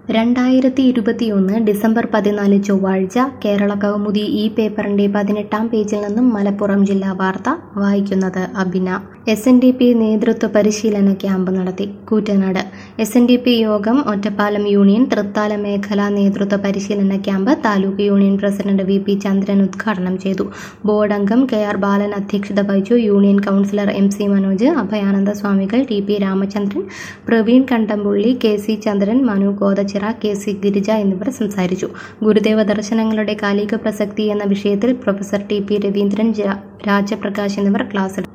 രണ്ടായിരത്തി ഇരുപത്തിയൊന്ന് ഡിസംബർ പതിനാല് ചൊവ്വാഴ്ച കേരള കൗമുദി ഈ പേപ്പറിന്റെ പതിനെട്ടാം പേജിൽ നിന്നും മലപ്പുറം ജില്ലാ വാർത്ത വായിക്കുന്നത് Abina S N D P നേതൃത്വ പരിശീലന ക്യാമ്പ് നടത്തി Koottanad S N D P യോഗം ഒറ്റപ്പാലം യൂണിയൻ തൃത്താല മേഖലാ നേതൃത്വ പരിശീലന camp taluk union president V P Chandran ഉദ്ഘാടനം ചെയ്തു ബോർഡ് അംഗം കെ ആർ ബാലൻ അധ്യക്ഷത വഹിച്ചു union councillor M C Manoj Abhayananda Swamikal T P Ramachandran Praveen Kandampully K C Chandran Manu Kothachira K C Girija എന്നിവർ സംസാരിച്ചു ഗുരുദേവ ദർശനങ്ങളുടെ കാലിക പ്രസക്തി എന്ന വിഷയത്തിൽ പ്രൊഫസർ ടി പി രവീന്ദ്രൻ ജ- രാജപ്രകാശ് എന്നിവർ ക്ലാസ് എടുത്തു